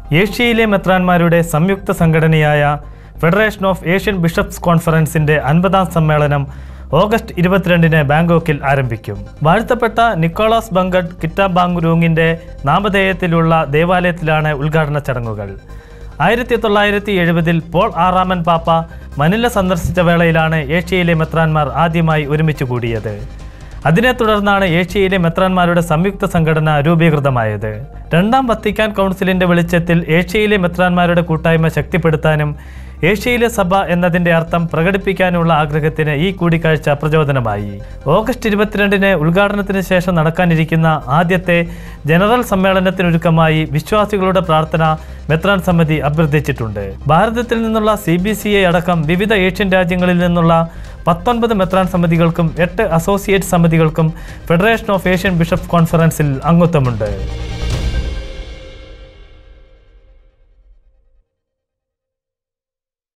ഏഷ്യയിലെ മെത്രാന്മാരുടെ സംയുക്ത സംഘടനയായ ഫെഡറേഷൻ ഓഫ് ഏഷ്യൻ ബിഷപ്സ് കോൺഫറൻസിന്റെ അൻപതാം സമ്മേളനം ഓഗസ്റ്റ് ഇരുപത്തിരണ്ടിന് ബാങ്കോക്കിൽ ആരംഭിക്കും വാഴ്ത്തപ്പെട്ട നിക്കോളാസ് ബങ്കഡ് കിറ്റാബാങ്റൂങ്ങിന്റെ നാമധേയത്തിലുള്ള ദേവാലയത്തിലാണ് ഉദ്ഘാടന ചടങ്ങുകൾ ആയിരത്തി തൊള്ളായിരത്തി എഴുപതിൽ പോൾ ആറാമൻ പാപ്പ മനില സന്ദർശിച്ച വേളയിലാണ് ഏഷ്യയിലെ മെത്രാന്മാർ ആദ്യമായി ഒരുമിച്ച് കൂടിയത് അതിനെ തുടർന്നാണ് ഏഷ്യയിലെ മെത്രാന്മാരുടെ സംയുക്ത സംഘടന രൂപീകൃതമായത് രണ്ടാം വത്തിക്കാൻ കൗൺസിലിന്റെ വെളിച്ചത്തിൽ ഏഷ്യയിലെ മെത്രാന്മാരുടെ കൂട്ടായ്മ ശക്തിപ്പെടുത്താനും ഏഷ്യയിലെ സഭ എന്നതിന്റെ അർത്ഥം പ്രകടിപ്പിക്കാനുള്ള ആഗ്രഹത്തിന് ഈ കൂടിക്കാഴ്ച പ്രചോദനമായി ഓഗസ്റ്റ് ഇരുപത്തിരണ്ടിന് ഉദ്ഘാടനത്തിന് ശേഷം നടക്കാനിരിക്കുന്ന ആദ്യത്തെ ജനറൽ സമ്മേളനത്തിനൊരുക്കമായി വിശ്വാസികളുടെ പ്രാർത്ഥന മെത്രാൻ സമിതി അഭ്യർത്ഥിച്ചിട്ടുണ്ട് ഭാരതത്തിൽ നിന്നുള്ള സി ബി സി ഐ അടക്കം വിവിധ ഏഷ്യൻ രാജ്യങ്ങളിൽ നിന്നുള്ള പത്തൊൻപത് മെത്രാൻ സമിതികൾക്കും എട്ട് അസോസിയേറ്റ് സമിതികൾക്കും ഫെഡറേഷൻ ഓഫ് ഏഷ്യൻ ബിഷപ്പ് കോൺഫറൻസിൽ അംഗത്വമുണ്ട്